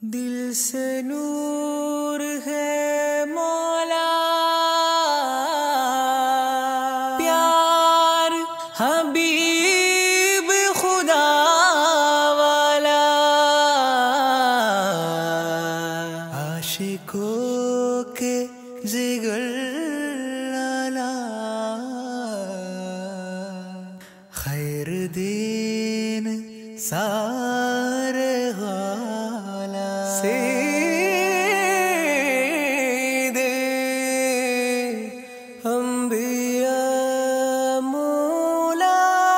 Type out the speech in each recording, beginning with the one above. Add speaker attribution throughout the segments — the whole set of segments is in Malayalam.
Speaker 1: दिल से नूर है मौला प्यार हबीब खुदा वाला आशिकों के जिगर लाला खैर दीन सारे गाला सीधे अंबिया मौला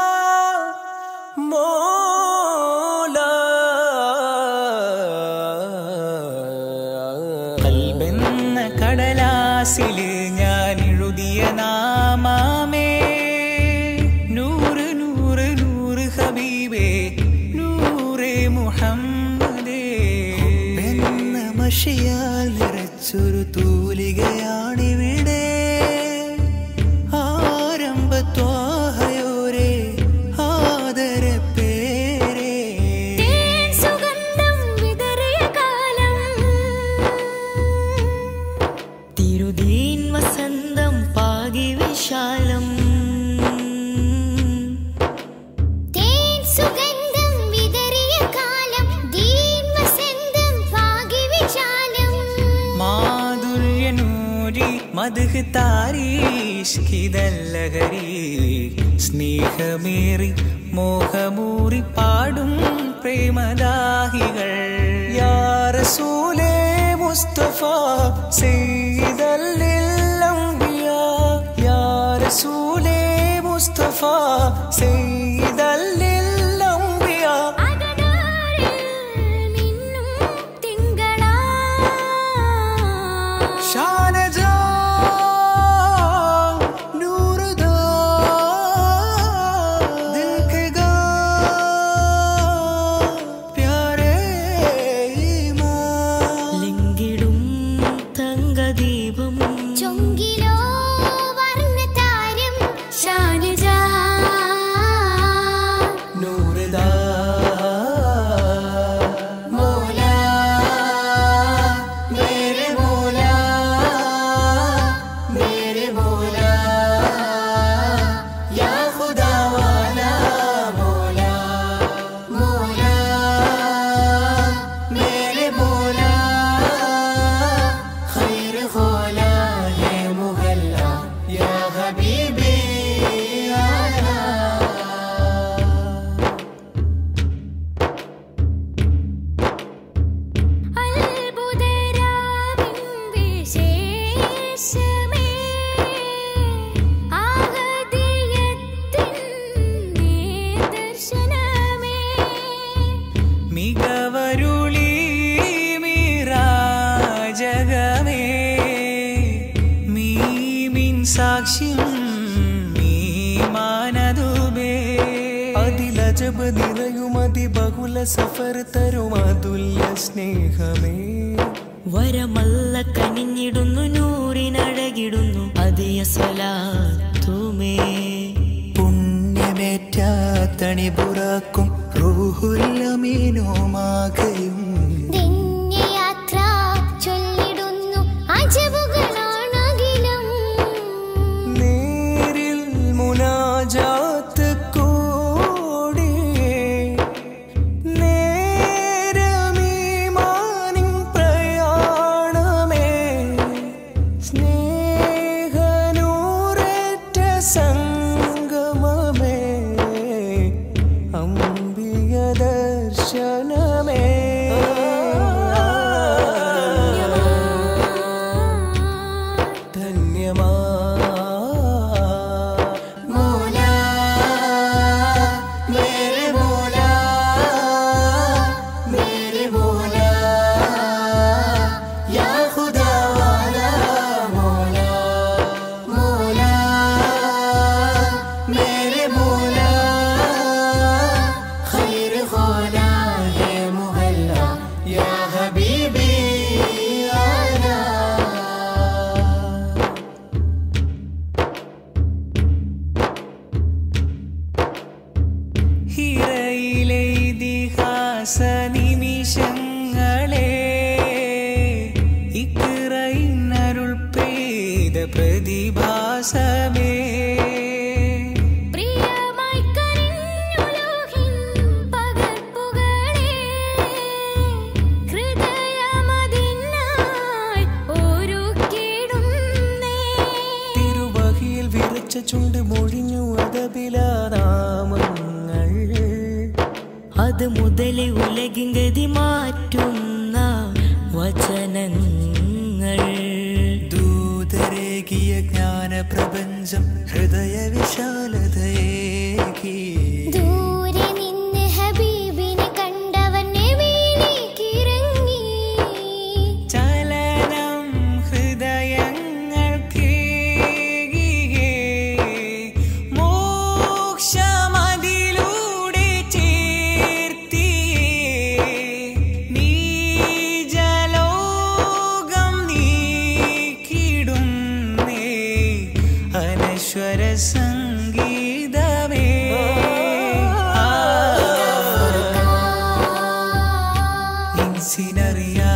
Speaker 1: മൗലാ കൽബെന്ന കടലാസില് ഞാൻ എഴുതിയ നാമാമേ നൂറ് നൂറ് നൂറ് ഹബീബേ നൂറേ മുഹമ്മദേ എന്ന മഷിയാൽ നിറച്ചൊരു തൂലികയാണിവിടെ ആരംഭത്വാഹയോരേ ആദര പേരേ
Speaker 2: തേൻ സുഗന്ധം വിതറിയ കാലം തിരുദീൻ വസന്തം പാകി വിശാലം തേൻ സുഗന്ധം വിതറിയ കാലം ദീൻ വസന്തം പാകി വിശാലം
Speaker 1: മാധുര്യനൂരി മധുഹ് താരീഷ്കിതല്ലഹരി സ്നേഹമേറി മോഹമൂറി പാടും പ്രേമദാഹികൾ യാ റസൂലേ മുസ്തഫ സയ്യിദല്ലില്ലംബിയ യാ റസൂലേ മുസ്തഫ സയ്യിദല്ലില്ലംബിയ
Speaker 2: അകതാരിൽ നിന്നും തിങ്കളാ
Speaker 1: ഷാനജാ നൂറുദാ ദിൽ के गा प्यारे ईमान
Speaker 2: ലിങ്കിടും തങ്കദീപം ചൊങ്കിലോ വർണ്ണതാരം ഷാനജാ
Speaker 1: നൂറുദാ മൗലാ मेरे मौला मेरे मौला या खुदा वाला मौला मौला मेरे मौला खैर खोला है मुहल्ला या हबीबी आया
Speaker 2: അത്ഭുതരാവിൻ വിശേഷമേ ആഹദിയത്തിൻ ദർശനമേ
Speaker 1: മികവരുളി മീരാജകമേ മീമിൻ സാക്ഷ്യം മീമാനതുമേ അതിലജബ് നിറയുമതി ബഹുല സഫർ തരും അതുല്യ സ്നേഹമേ
Speaker 2: വരമല്ല കനിഞ്ഞിടുന്നു നൂറിനഴകിടുന്നു അതിയ സ്വലാത്തുമേ
Speaker 1: പുണ്യമേറ്റാത്തണി പുറാക്കും റൂഹുല്ലമീനുമാകയും
Speaker 2: യാത്ര ചൊല്ലിടുന്നു അജബുകളാണകിലും
Speaker 1: നേരിൽ മുനാജാത്ത് കൂടി നേരമീമാനിൻ പ്രയാണമേ സ്നേഹനൂറേറ്റ സംഗമമേ അമ്പിയ ദർശനമേ ചുണ്ട് മൊഴിഞ്ഞു അതബിലാനാമങ്ങൾ
Speaker 2: അത് മുതലേ ഉലകിൻ ഗതി മാറ്റുന്ന വചനങ്ങൾ
Speaker 1: ദൂതരേകിയ ജ്ഞാന പ്രപഞ്ചം ഹൃദയ വിശാലതയേകി
Speaker 2: ദൂരെ നിന്ന് ഹബീബിനെ കണ്ടവൻ നബിയിലേക്കിറങ്ങി
Speaker 1: ചലനം ഹൃദയങ്ങൾക്കേകിയേ മോക്ഷമതിലൂടെ ചേർത്തിയേ നീജലോകം നീക്കിടുന്നേ അനശ്വര സംഗീതമേ ഇൻസിനറിയാ